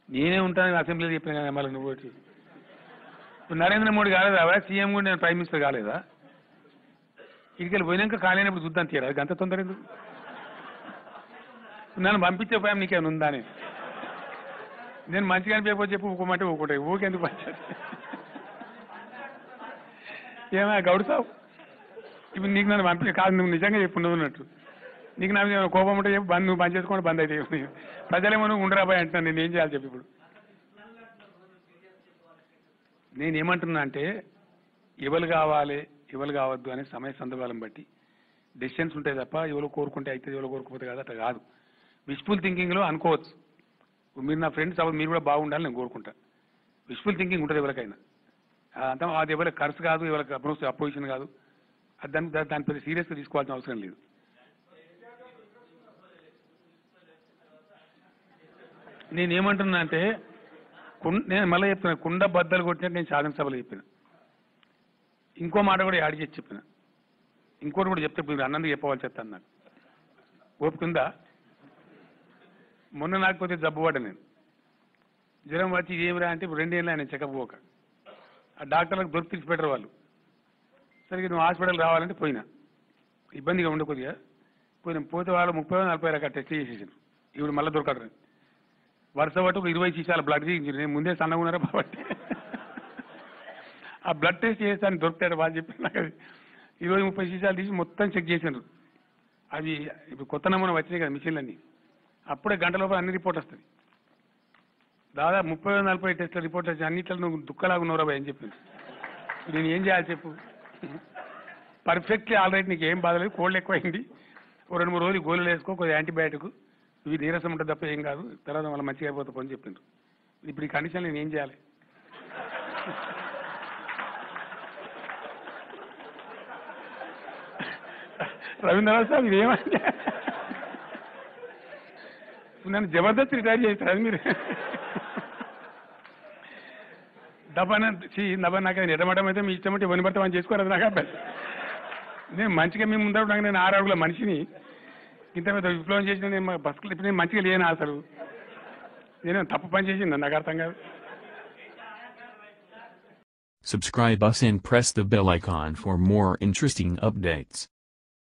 నేనే ఉంటాను అసెంబ్లీలో చెప్పిన కదా మళ్ళీ నువ్వు ఒకటి. ఇప్పుడు నరేంద్ర మోడీ కాలేదా సీఎం కూడా నేను ప్రైమ్ మినిస్టర్ కాలేదా ఇక్కడికి పోయినాక కాలేనప్పుడు చూద్దాం తీరా అది అంత తొందర ఎందుకు నన్ను పంపించే భయం నీకేమైనా ఉందా అని నేను మంచిగా అనిపించకపోతే చెప్పు ఊకోమంటే ఊకుంటాయి ఊకెందుకు పంచారు ఏమా గౌడు సావు ఇప్పుడు నీకు నన్ను పంపి కాదు నువ్వు నిజంగా చెప్పు నువ్వు ఉన్నట్టు నీకు నా మీద ఏమైనా కోపం ఉంటే చెప్పు బంద్ నువ్వు బంద్ చేసుకోండి బంద్ అయితే ప్రజలేమో నువ్వు ఉండరాబాయ్ అంటున్నాను నేను ఏం చేయాలి చెప్పి ఇప్పుడు నేను ఏమంటున్నా అంటే ఎవరు కావాలి ఎవరు కావద్దు అనే సమయ సందర్భాలను బట్టి డెసిషన్స్ ఉంటాయి తప్ప ఎవరు కోరుకుంటే అయితే ఎవరు కోరుకోపోతే కాదు అట్లా కాదు విష్ఫుల్ థింకింగ్లో అనుకోవచ్చు మీరు నా ఫ్రెండ్స్ అవ్వదు మీరు కూడా బాగుండాలని నేను కోరుకుంటా విష్ఫుల్ థింకింగ్ ఉంటుంది ఎవరికైనా ఆ, అంతా అది ఎవరికి ఖర్చు కాదు ఎవరికి అపోజిషన్ అపోజిషన్ కాదు అది దాని దాని- దాని పెద్ద సీరియస్గా తీసుకోవాల్సిన అవసరం లేదు నేను ఏమంటున్నా అంటే కుం- నేను మళ్ళీ చెప్తున్నా కుండ బద్దలు కొట్టినట్టు నేను శాసనసభలో చెప్పిన ఇంకో మాట కూడా యాడ్ చేసి చెప్పిన ఇంకోటి కూడా చెప్తే ఇప్పుడు మీరు అన్నందుకు చెప్పవలసి చెప్తాను నాకు ఓపుకుందా మొన్న నాకు కొద్దిగా జబ్బు పడ్డా నేను జ్వరం వచ్చి ఏమిరా అంటే ఇప్పుడు రెండేళ్ళు ఆయన చెకప్ పోక ఆ డాక్టర్లకు దొరికి తీసి పెట్టరు వాళ్ళు సరిగ్గా నువ్వు హాస్పిటల్ రావాలంటే పోయినా ఇబ్బందిగా ఉండే కొద్దిగా పోయినా పోతే వాళ్ళు ముప్పై నలభై రకాల టెస్ట్ చేసేసారు ఇప్పుడు మళ్ళీ దొరకడు వరుస పట్టు ఒక ఇరవై సీసాల బ్లడ్ తీయించారు నేను ముందే సన్నగా ఉన్నారా కాబట్టి ఆ బ్లడ్ టెస్ట్ చేస్తాను దొరుకుతాడు వాళ్ళు చెప్పి నాకు అది ఇరవై ముప్పై సీసాలు తీసి మొత్తం చెక్ చేశారు అవి ఇప్పుడు కొత్త నమూనా వచ్చినాయి కదా మిషన్లన్నీ అప్పుడే గంట లోపల అన్ని రిపోర్ట్ వస్తుంది దాదాపు ముప్పై నలభై టెస్ట్ల రిపోర్ట్ వచ్చి అన్నిట్లో నువ్వు దుఃఖలాగా ఉన్నారా అని చెప్పింది నేను ఏం చేయాలి చెప్పు పర్ఫెక్ట్లీ ఆల్రెడీ నీకు ఏం బాధలేదు కోల్డ్ ఎక్కువైంది ఓ రెండు మూడు రోజులు గోళీలు వేసుకో కొద్దిగా యాంటీబయాటిక్ ఇవి నీరసం ఉంటుంది తప్ప ఏం కాదు తర్వాత మళ్ళీ మంచిగా అయిపోతుంది అని చెప్పిండ్రు ఇప్పుడు ఈ కండిషన్ నేను ఏం చేయాలి రవీంద్రనాథ్ సార్ మీరు ఏమంటే నన్ను జబర్దస్త్ రిటైర్ చేస్తారు అది మీరు దబాన దబా నాకు ఎడమడం అయితే మీ ఇష్టం అంటే ఇవన్నీ పడితే మనం చేసుకోరు అది నాకు అబ్బాయి నేను మంచిగా మేము ముందర ఉండగా నేను ఆరు అడుగుల మనిషిని ఇంత పెద్ద విప్లవం చేసిన నేను మా బస్సులు ఇప్పుడు నేను మంచిగా లేను అసలు నేను తప్పు పని చేసింది నాకు అర్థం కాదు Subscribe us and press the bell icon for more interesting updates.